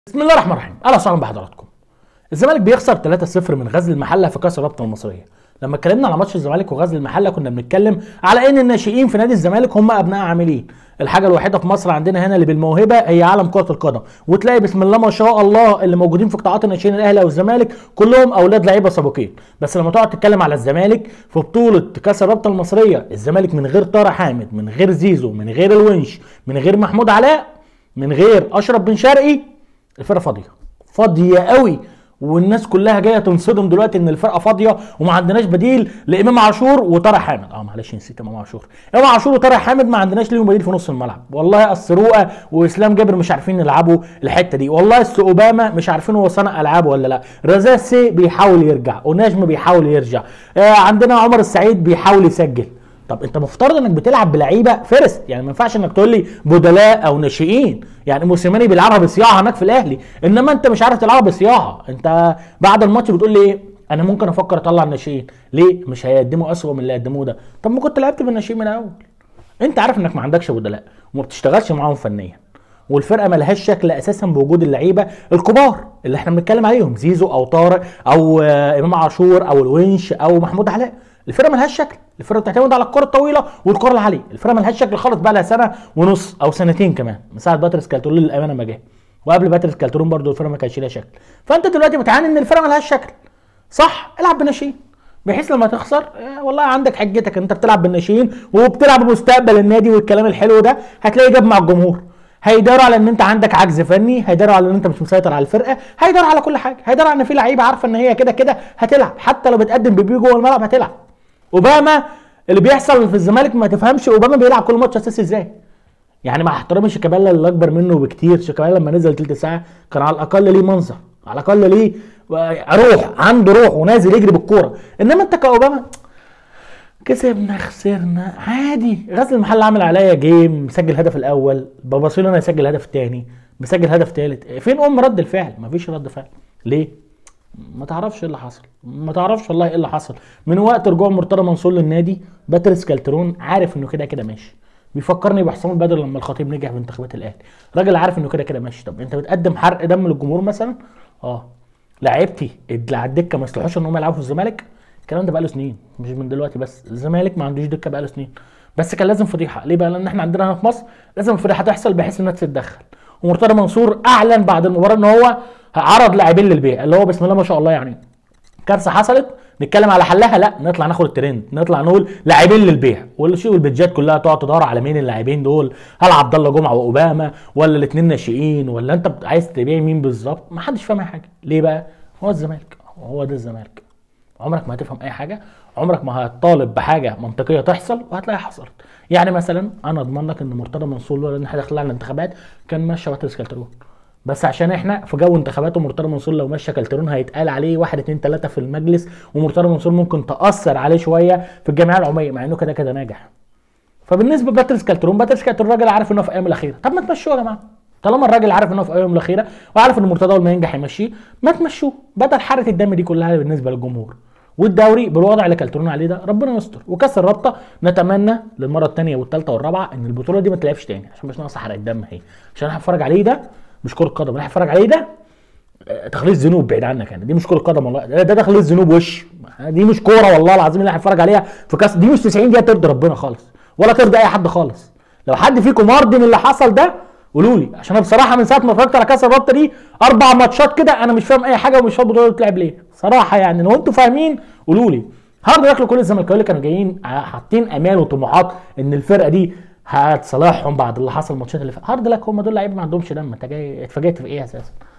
بسم الله الرحمن الرحيم اهلا وسهلا بحضراتكم الزمالك بيخسر 3-0 من غزل المحله في كاس الرابطه المصريه لما اتكلمنا على ماتش الزمالك وغزل المحله كنا بنتكلم على ان الناشئين في نادي الزمالك هم ابناء عاملين الحاجه الوحيده في مصر عندنا هنا اللي بالموهبه هي عالم كره القدم وتلاقي بسم الله ما شاء الله اللي موجودين في قطاعات الناشئين الاهلي او الزمالك كلهم اولاد لعيبه سابقين بس لما تقعد تتكلم على الزمالك في بطوله كاس الرابطه المصريه الزمالك من غير طارق حامد من غير زيزو من غير الونش من غير محمود علاء من غير اشرف بن شرقي الفرقه فاضيه فاضيه قوي والناس كلها جايه تنصدم دلوقتي ان الفرقه فاضيه وما عندناش بديل لامام عاشور وطارق حامد اه معلش نسيت امام عاشور امام عاشور وطارق حامد ما عندناش ليهم بديل في نص الملعب والله السروقه واسلام جابر مش عارفين يلعبوا الحته دي والله الس اوباما مش عارفين هو صنع العاب ولا لا رزاق سي بيحاول يرجع ونجم بيحاول يرجع آه عندنا عمر السعيد بيحاول يسجل طب انت مفترض انك بتلعب بلعيبه فيرست يعني ما ينفعش انك تقول لي بدلاء او ناشئين يعني موسيماني بيلعبها بصياعه هناك في الاهلي انما انت مش عارف تلعبها بصياعه انت بعد الماتش بتقول لي ايه انا ممكن افكر اطلع الناشئين ليه مش هيقدموا اسوء من اللي قدموه ده طب ما كنت لعبت بالناشئين من الاول انت عارف انك ما عندكش بدلاء وما بتشتغلش معاهم فنيا والفرقه ملهاش شكل اساسا بوجود اللعيبه الكبار اللي احنا بنتكلم عليهم زيزو او طارق او آه، امام عاشور او الونش او محمود علاء الفرقه ملهاش شكل الفرقه بتعتمد على الكره الطويله والكره العاليه الفرقه ملهاش شكل خالص بقى لها سنه ونص او سنتين كمان من ساعه باتريس كالترون للامانه ما جه وقبل باتريس كالترون برضو الفرقه ما كانش لها شكل فانت دلوقتي بتعاني ان الفرقه ملهاش شكل صح العب بالناشئين بحيث لما تخسر آه، والله عندك حجتك انت بتلعب بالناشئين وبتلعب بمستقبل النادي والكلام الحلو ده هتلاقيه جاب مع الجمهور هيداروا على ان انت عندك عجز فني هيداروا على ان انت مش مسيطر على الفرقه هيداروا على كل حاجه هيداروا على ان في لعيبه عارفه ان هي كده كده هتلعب حتى لو بتقدم بيبي جوه الملعب هتلعب اوباما اللي بيحصل في الزمالك ما تفهمش اوباما بيلعب كل ماتش اساسي ازاي يعني مع احترامي شيكابالا اللي اكبر منه بكتير شيكابالا لما نزل تلت ساعه كان على الاقل ليه منظر على الاقل ليه روح عنده روح ونازل يجري بالكوره انما انت كاوباما كسبنا خسرنا عادي غزل المحل عامل عليا جيم مسجل الهدف الاول باباسيل انا يسجل الهدف الثاني مسجل هدف ثالث فين ام رد الفعل مفيش رد فعل ليه ما تعرفش ايه اللي حصل ما تعرفش والله ايه اللي حصل من وقت رجوع مرتضى منصور للنادي باتريس كالترون عارف انه كده كده ماشي بيفكرني بحسام البدر لما الخطيب نجح في انتخابات الاهلي راجل عارف انه كده كده ماشي طب انت بتقدم حرق دم للجمهور مثلا اه لعيبتي اللي على الدكه ما يصلحوش ان هم يلعبوا في الزمالك الكلام ده بقاله سنين مش من دلوقتي بس الزمالك ما عندوش دكه بقاله سنين بس كان لازم فضيحه ليه بقى لان احنا عندنا هنا في مصر لازم الفضيحه تحصل بحيث الناس تتدخل ومرتضى منصور اعلن بعد المباراه ان هو عرض لاعبين للبيع اللي هو بسم الله ما شاء الله يعني كارثه حصلت نتكلم على حلها لا نطلع ناخد الترند نطلع نقول لاعبين للبيع والشيء والبيتجات كلها تقعد تدور على مين اللاعبين دول هل عبد الله جمعه واوباما ولا الاثنين ناشئين ولا انت عايز تبيع مين بالظبط ما حدش فاهم اي حاجه ليه بقى هو الزمالك هو ده الزمالك عمرك ما هتفهم اي حاجه عمرك ما هتطالب بحاجه منطقيه تحصل وهتلاقيها حصلت يعني مثلا انا اضمن لك ان مرتضى منصور لولا ان احنا داخلين على الانتخابات كان ماشي باتريس كالترون بس عشان احنا في جو انتخابات ومرتضى منصور لو مشى كالترون هيتقال عليه واحد اتنين تلاته في المجلس ومرتضى منصور ممكن تاثر عليه شويه في الجمعيه العموميه مع انه كده كده ناجح فبالنسبه لباتريس كالترون باتريس كالترون راجل عارف انه في ايام الاخيره طب ما تمشوه يا جماعه طالما الراجل عارف انه في ايام الاخيره وعارف ان مرتضى اول ما ينجح يمشيه ما تمشوه بدل حرقه الدم دي كلها بالنسبه للجمهور والدوري بالوضع اللي كالترون عليه ده ربنا يستر وكاس الرابطه نتمنى للمره الثانيه والثالثه والرابعه ان البطوله دي ما تلعبش تاني عشان مش ناقصه حرق الدم هي عشان احنا هنتفرج عليه ده مش كره قدم اللي هنتفرج عليه ده آه، تخليص ذنوب بعيد عنك يعني دي مش كره قدم والله ده, ده تخليص ذنوب وش دي مش كوره والله العظيم اللي هنتفرج عليها في كاس دي مش 90 دقيقه ترضي ربنا خالص ولا ترضي اي حد خالص لو حد فيكم مرضي من اللي حصل ده قولوا لي عشان انا بصراحه من ساعه ما اتفرجت على كاس الرابطه دي اربع ماتشات كده انا مش فاهم اي حاجه ومش فاهم البطوله دي بتلعب ليه صراحه يعني لو انتوا فاهمين قولوا لي هارد لك كل الزملكاويه اللي كانوا جايين حاطين امال وطموحات ان الفرقه دي هتصالحهم بعد اللي حصل الماتشات اللي فاتت هارد لك هم دول لعيبه ما عندهمش دم انت جاي اتفاجئت في ايه اساسا